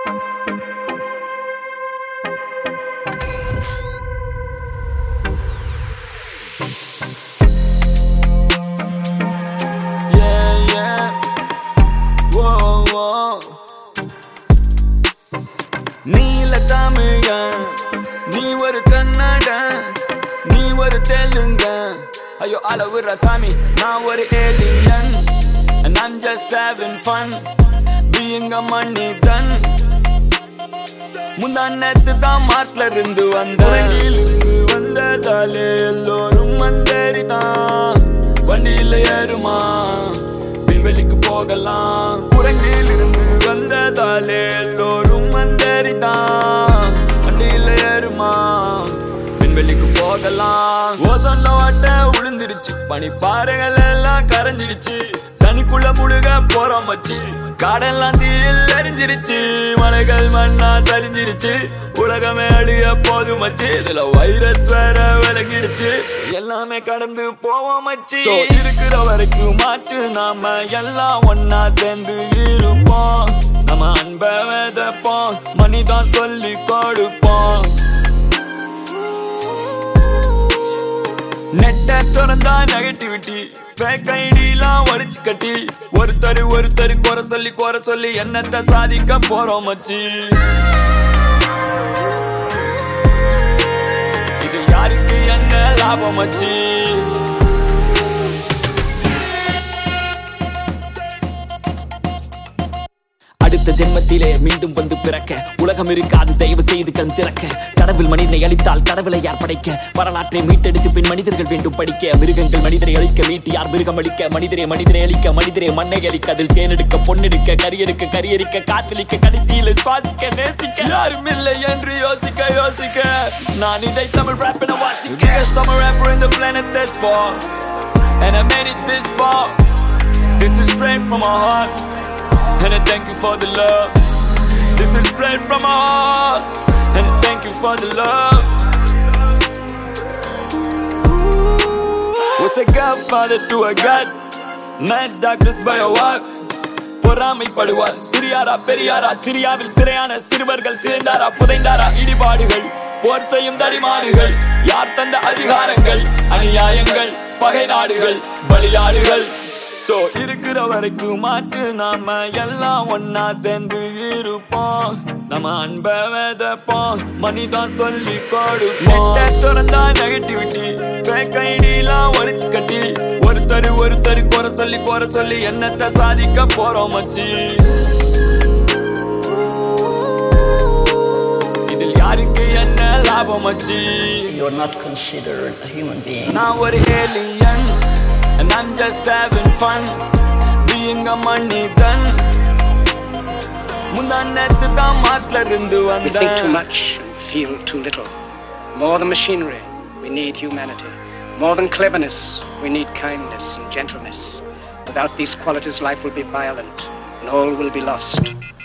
Yeah, yeah. Whoa, whoa. நீல தமிழன் நீ ஒரு கன்னடன் நீ ஒரு தெலுங்க ஐயோ அளவுற சாமி நான் ஒரு alien and I'm just having fun being a money done முந்தா நேத்து தான் மார்ச்ல இருந்து வந்த இருந்து வந்ததாலே எல்லோரும் வந்தேறிதான் வண்டியில ஏறுமா விண்வெளிக்கு போகலாம் குரங்கில் இருந்து வந்ததாலே எல்லோரும் வந்தேறிதான் வண்டியில ஏறுமா விண்வெளிக்கு போகலாம் ஓசோன்ல வாட்ட விழுந்துருச்சு பனி பாறைகள் எல்லாம் கரைஞ்சிடுச்சு தனிக்குள்ள முழுக போறோம் மச்சி காடெல்லாம் தீயில் எரிஞ்சிருச்சு மலைகள் மண்ணா சரிஞ்சிருச்சு உலகமே அழிய போது மச்சி இதுல வைரஸ் வேற விலகிடுச்சு எல்லாமே கடந்து போவோம் மச்சி So, இருக்கிற வரைக்கும் மாச்சு நாம எல்லாம் ஒன்னா சேர்ந்து இருப்போம் நம்ம அன்பை விதைப்போம் மணிதான் சொல்லி கொடுப்போம் நெட்ட திறந்தா நெகட்டிவிட்டி ஃபேக் ஐடிலாம் ஒழிச்சு கட்டி ஒருத்தர் ஒருத்தர் குறை சொல்லி குறை சொல்லி என்னத்த சாதிக்க போறோம் மச்சி இது யாருக்கு என்ன லாபம் மச்சி அடுத்த ஜென்மத்திலே மீண்டும் வந்து பிறக்க உலகம் இருக்காது தயவு செய்து கண் திறக்க கடவுள் மனிதனை அழித்தால் கடவுளை யார் படைக்க வரலாற்றை மீட்டெடுத்து பின் மனிதர்கள் வேண்டும் படிக்க மிருகங்கள் மனிதரை அழிக்க மீட்டு யார் மிருகம் அழிக்க மனிதரை மனிதரை அழிக்க மனிதரை மண்ணை அழிக்க அதில் தேனெடுக்க பொண்ணெடுக்க கரியெடுக்க கரியரிக்க காத்தலிக்க கடைசியில் சுவாசிக்க நேசிக்க யாரும் இல்லை என்று யோசிக்க யோசிக்க நான் இதை தமிழ் rap என வாசிக்க Biggest Tamil rapper in the planet this far And I made it this far This is straight from my heart And I thank you for the love This is straight from my heart And I thank you for the love Was a godfather to a god Mad doctors by a walk பொறாமைப்படுவார் சிறியாரா பெரியாரா சிரியாவில் சிறையான சிறுவர்கள் சிதைந்தாரா புதைந்தாரா இடிபாடுகள் போர் செய்யும் தடிமாடுகள் யார் தந்த அதிகாரங்கள் அநியாயங்கள் பகை நாடுகள் பலியாடுகள் சோ இருக்கிற வரைக்கும் மாச்சு நாம எல்லாம் ஒன்னா சேர்ந்து இருப்போம் நம்ம அன்பை விதைப்போம் மணிதான் சொல்லி கொடுப்போம் திறந்தா நெகட்டிவிட்டி ஃபேக் ஐடிலாம் ஒழிச்சு கட்டி ஒருத்தர் ஒருத்தர் குறை சொல்லி குறை சொல்லி என்னத்த சாதிக்க போறோம் மச்சி இதில் யாருக்கு என்ன லாபம் மச்சி You're not considered a human being. நான் ஒரு alien and I'm just having fun being a money done முந்தா நேத்து தான் மார்ச்ல இருந்து We think too வந்தேன் much and feel too little. More than machinery, we need humanity. More than cleverness, we need kindness and gentleness. Without these qualities, life will be violent and all will be lost.